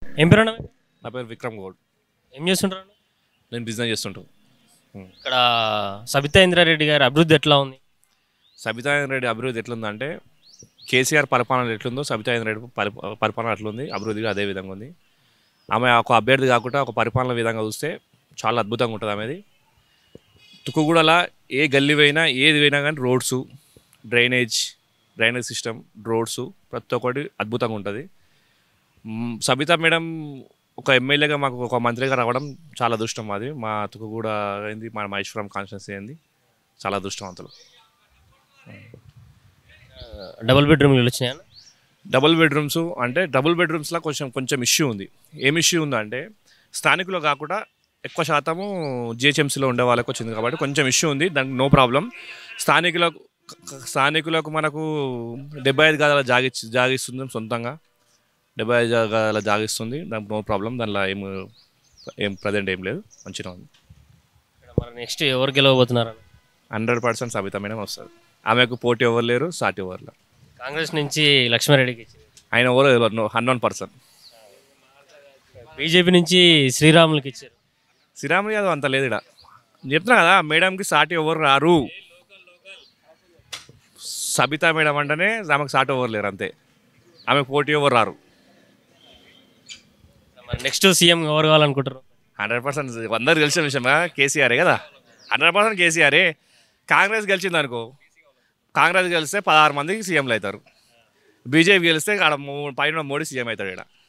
ఏం పేరు అన్న మీది? నా పేరు విక్రమ్ గౌడ్ ఏం చేస్తుంటారు అన్న? నేను బిజినెస్ చేస్తుంటాను ఇక్కడ సబితా ఇంద్రారెడ్డి గారి అభివృద్ధి ఎట్లా ఉంది సబితా రెడ్డి అభివృద్ధి ఎట్లుందంటే కేసీఆర్ పరిపాలన ఎట్లుందో సబితా రెడ్డి పరి పరిపాలన అట్లుంది అభివృద్ధి కూడా అదే విధంగా ఉంది ఆమె ఒక అభ్యర్థి కాకుండా ఒక పరిపాలన విధంగా చూస్తే చాలా అద్భుతంగా ఉంటుంది ఆమెది తుక్కుగూడలా ఏ గల్లీ పోయినా ఏది పోయినా కానీ roads drainage drainage system roads ప్రతి ఒక్కటి అద్భుతంగా ఉంటుంది మ్, సబితా మేడం ఒక ఎమ్మెల్యేగా మాకు ఒక మంత్రిగా రావడం చాలా అదృష్టం మాది మా తుక్కుగూడ ఏంది మా మహేశ్వరం కాన్స్టిట్యున్సీ ఏంది చాలా అదృష్టవంతులు డబుల్ బెడ్రూమ్లు వచ్చినాయి అన్న డబుల్ బెడ్రూమ్స్ అంటే డబుల్ బెడ్రూమ్స్లో కొంచెం కొంచెం ఇష్యూ ఉంది ఏం ఇష్యూ ఉందంటే స్థానికులు కాకుండా ఎక్కువ శాతము జిహెచ్ఎంసీలో ఉండే వాళ్ళకి వచ్చింది కాబట్టి కొంచెం ఇష్యూ ఉంది దానికి నో ప్రాబ్లం స్థానికులకు స్థానికులకు మనకు డెబ్బై ఐదు గదాల జాగిచ్చి జాగిస్తుంది సొంతంగా డెబ్బై ఐదు గదాల జాగిస్తుంది దానికి నో ప్రాబ్లం దానిలో ఏం ఏం ప్రజెంట్ ఏం లేదు మంచిగా ఉంది ఇక్కడ మరి నెక్స్ట్ ఎవరు గెలవబోతున్నారు అన్న హండ్రెడ్ పర్సెంట్ సబితా మేడం వస్తుంది ఆమెకు పోటీ ఎవరు లేరు సాటి ఎవరు లేరు కాంగ్రెస్ నుంచి లక్ష్మారెడ్డికి ఇచ్చింది ఆయన ఎవరు హండ్రెడ్ పర్సెంట్ బీజేపీ నుంచి శ్రీరాములకి ఇచ్చారు శ్రీరాములు యాదవ్ అంత లేదు ఇక్కడ చెప్తున్నా కదా మేడంకి సాటి ఎవరు రారు సబితా మేడం అంటేనే ఆమెకు సాటి ఎవరు లేరు అంతే ఆమెకు పోటీ ఎవరు రారు మరి నెక్స్ట్ సీఎం ఎవరు కావాలనుకుంటారు హండ్రెడ్ పర్సెంట్ అందరు తెలిసిన విషయమా కేసీఆరే కదా హండ్రెడ్ పర్సెంట్ కేసీఆరే కాంగ్రెస్ గెలిచింది అనుకో కాంగ్రెస్ గెలిస్తే పదహారు మందికి సీఎంలు అవుతారు బీజేపీ గెలిస్తే ఆడ మూ- పైన మోడీ సీఎం అవుతాడు ఇక్కడ